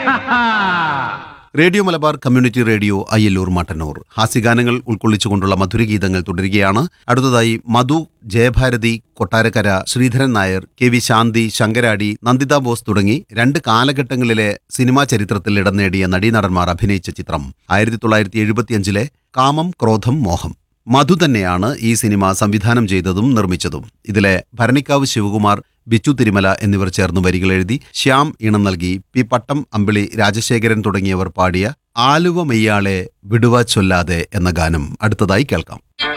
radio Malabar community radio Ayyalloor Mattannur ഹാസ്യഗാനങ്ങൾ ഉൾക്കൊള്ളിച്ചുകൊണ്ടുള്ള മധുരഗീതങ്ങൾ തുടരുകയാണ് അടുത്തതായി മധു ജയഭാരതി കൊട്ടാരക്കര ശ്രീധരൻ നായർ കെ വി ശാന്തി ശങ്കരാടി നന്ദിത ബോസ് തുടങ്ങി രണ്ട് കാലഘട്ടങ്ങളിലെ സിനിമാ ചരിത്രത്തിൽ ഇടം നേടിയ നടീനടന്മാർ അഭിനയിച്ച ചിത്രം ആയിരത്തി തൊള്ളായിരത്തി എഴുപത്തിയഞ്ചിലെ കാമം ക്രോധം മോഹം മധു തന്നെയാണ് ഈ സിനിമ സംവിധാനം ചെയ്തതും നിർമ്മിച്ചതും ഇതിലെ ഭരണിക്കാവ് ശിവകുമാർ ബിച്ചു തിരുമല എന്നിവർ ചേർന്ന് വരികൾ എഴുതി ശ്യാം ഈണം നൽകി പി പട്ടം അമ്പിളി രാജശേഖരൻ തുടങ്ങിയവർ പാടിയ ആലുവ മെയ്യാളെ വിടുവ ചൊല്ലാതെ എന്ന ഗാനം അടുത്തതായി കേൾക്കാം